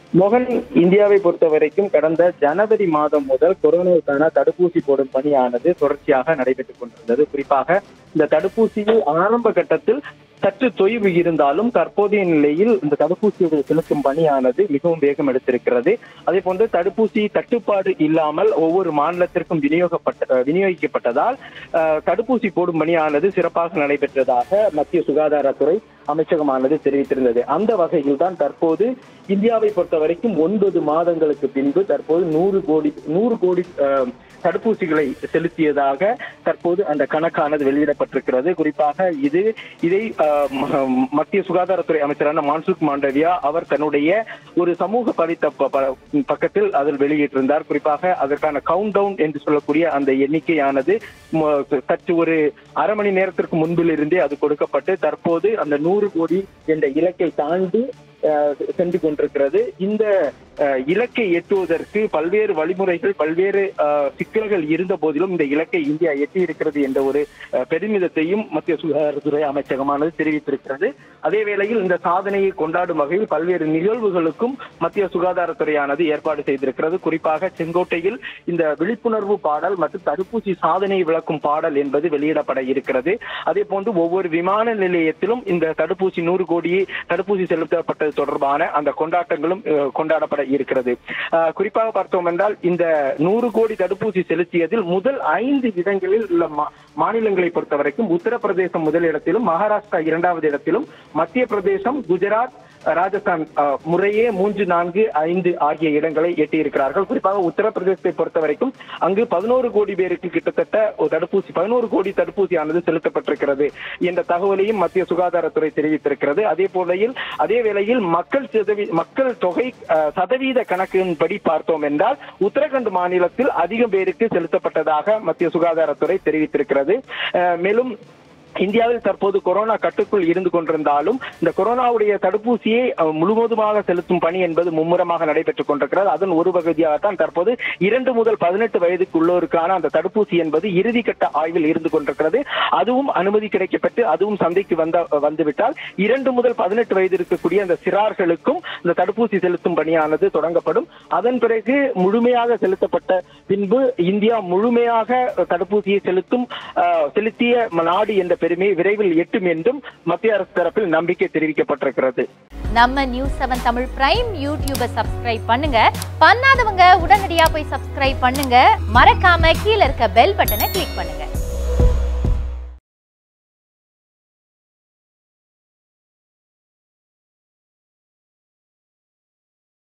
மோகன் இந்தியாவை பொறுத்த வரைக்கும் கடந்த ஜனவரி மாதம் முதல் கொரோனாவுக்கான தடுப்பூசி போடும் பணியானது தொடர்ச்சியாக நடைபெற்றுக் கொண்டிருந்தது குறிப்பாக இந்த தடுப்பூசியில் ஆரம்ப கட்டத்தில் சற்று தொய்வு இருந்தாலும் தற்போதைய நிலையில் இந்த தடுப்பூசியை செலுத்தும் பணியானது மிகவும் வேகம் எடுத்திருக்கிறது அதே போன்று தடுப்பூசி தட்டுப்பாடு இல்லாமல் ஒவ்வொரு மாநிலத்திற்கும் விநியோகப்பட்ட விநியோகிக்கப்பட்டதால் அஹ், தடுப்பூசி போடும் பணியானது சிறப்பாக நடைபெற்றதாக மத்திய சுகாதாரத்துறை அமைச்சகமானது தெரிவித்திருந்தது அந்த வகையில் தான் தற்போது இந்தியாவை பொறுத்த வரைக்கும் ஒன்பது மாதங்களுக்கு பின்பு தற்போது நூறு கோடி நூறு கோடி அஹ், தடுப்பூசிகளை செலுத்தியதாக தற்போது அந்த கணக்கானது வெளியிடப்பட்டிருக்கிறது குறிப்பாக இது இதை அஹ், ம- மத்திய சுகாதாரத்துறை அமைச்சரான மான்சுக் மாண்டவியா அவர் தன்னுடைய ஒரு சமூக பலித்த ப- ப- பக்கத்தில் அதில் வெளியிட்டிருந்தார் குறிப்பாக அதற்கான கவுண்ட் டவுன் என்று சொல்லக்கூடிய அந்த எண்ணிக்கையானது ம- சற்று ஒரு அரை மணி நேரத்திற்கு முன்பில் இருந்தே அது கொடுக்கப்பட்டு தற்போது அந்த நூறு கோடி என்ற இலக்கை தாண்டி அஹ், சென்று கொண்டிருக்கிறது இந்த அஹ், இலக்கை எட்டுவதற்கு பல்வேறு வழிமுறைகள் பல்வேறு அஹ், சிக்கல்கள் இருந்த போதிலும் இந்த இலக்கை இந்தியா எட்டி இருக்கிறது என்ற ஒரு அஹ், பெருமிதத்தையும் மத்திய சுகாதாரத்துறை அமைச்சகமானது தெரிவித்திருக்கிறது அதே வேளையில் இந்த சாதனையை கொண்டாடும் வகையில் பல்வேறு நிகழ்வுகளுக்கும் மத்திய சுகாதாரத்துறையானது ஏற்பாடு செய்திருக்கிறது குறிப்பாக செங்கோட்டையில் இந்த விழிப்புணர்வு பாடல் மற்றும் தடுப்பூசி சாதனை விளக்கும் பாடல் என்பது வெளியிடப்பட இருக்கிறது அதே போன்று ஒவ்வொரு விமான நிலையத்திலும் இந்த தடுப்பூசி நூறு கோடி தடுப்பூசி செலுத்தப்பட்டது தொடர்பான அந்த கொண்டாட்டங்களும் அஹ், கொண்டாடப்பட இருக்கிறது அஹ், குறிப்பாக பார்த்தோம் என்றால் இந்த நூறு கோடி தடுப்பூசி செலுத்தியதில் முதல் ஐந்து இடங்களில் உள்ள மா- மாநிலங்களை பொறுத்த வரைக்கும் உத்தரப்பிரதேசம் முதல் இடத்திலும் மகாராஷ்டிரா இரண்டாவது இடத்திலும் மத்திய பிரதேசம் குஜராத் ராஜஸ்தான் அஹ், முறையே மூன்று நான்கு ஐந்து ஆகிய இடங்களை எட்டியிருக்கிறார்கள் குறிப்பாக உத்தரப்பிரதேசத்தை பொறுத்த வரைக்கும் அங்கு பதினோரு கோடி பேருக்கு கிட்டத்தட்ட ஒரு தடுப்பூசி பதினோரு கோடி தடுப்பூசியானது செலுத்தப்பட்டிருக்கிறது என்ற தகவலையும் மத்திய சுகாதாரத்துறை தெரிவித்திருக்கிறது அதே போலையில் அதே வேளையில் மக்கள் சதவீ மக்கள் தொகை அஹ், சதவீத கணக்கின்படி பார்த்தோம் என்றால் உத்தரகண்ட் மாநிலத்தில் அதிகம் பேருக்கு செலுத்தப்பட்டதாக மத்திய சுகாதாரத்துறை தெரிவித்திருக்கிறது அஹ், மேலும் இந்தியாவில் தற்போது கொரோனா கட்டுக்குள் இருந்து கொண்டிருந்தாலும் இந்த கொரோனாவுடைய தடுப்பூசியை அஹ், முழுவதுமாக செலுத்தும் பணி என்பது மும்முரமாக நடைபெற்றுக் கொண்டிருக்கிறது அதன் ஒரு பகுதியாகத்தான் தற்போது இரண்டு முதல் பதினெட்டு வயதுக்கு உள்ளோருக்கான அந்த தடுப்பூசி என்பது இறுதிக்கட்ட ஆய்வில் இருந்து கொண்டிருக்கிறது அதுவும் அனுமதி கிடைக்கப்பட்டு அதுவும் சந்தைக்கு வந்த வந்துவிட்டால் இரண்டு முதல் பதினெட்டு வயது இருக்கக்கூடிய அந்த சிறார்களுக்கும் இந்த தடுப்பூசி செலுத்தும் பணியானது தொடங்கப்படும் அதன் பிறகு முழுமையாக செலுத்தப்பட்ட பின்பு இந்தியா முழுமையாக தடுப்பூசியை செலுத்தும் அஹ், செலுத்திய நாடு என்ற பெருமையை விரைவில் எட்டும் என்றும் மத்திய அரசு தரப்பில் நம்பிக்கை தெரிவிக்கப்பட்டிருக்கிறது நம்ம news seven Tamil prime YouTube subscribe பண்ணுங்க பண்ணாதவங்க உடனடியா போய் சப்ஸ்கிரைப் பண்ணுங்க மறக்காம கீழ இருக்க பெல் பட்டனை கிளிக் பண்ணுங்க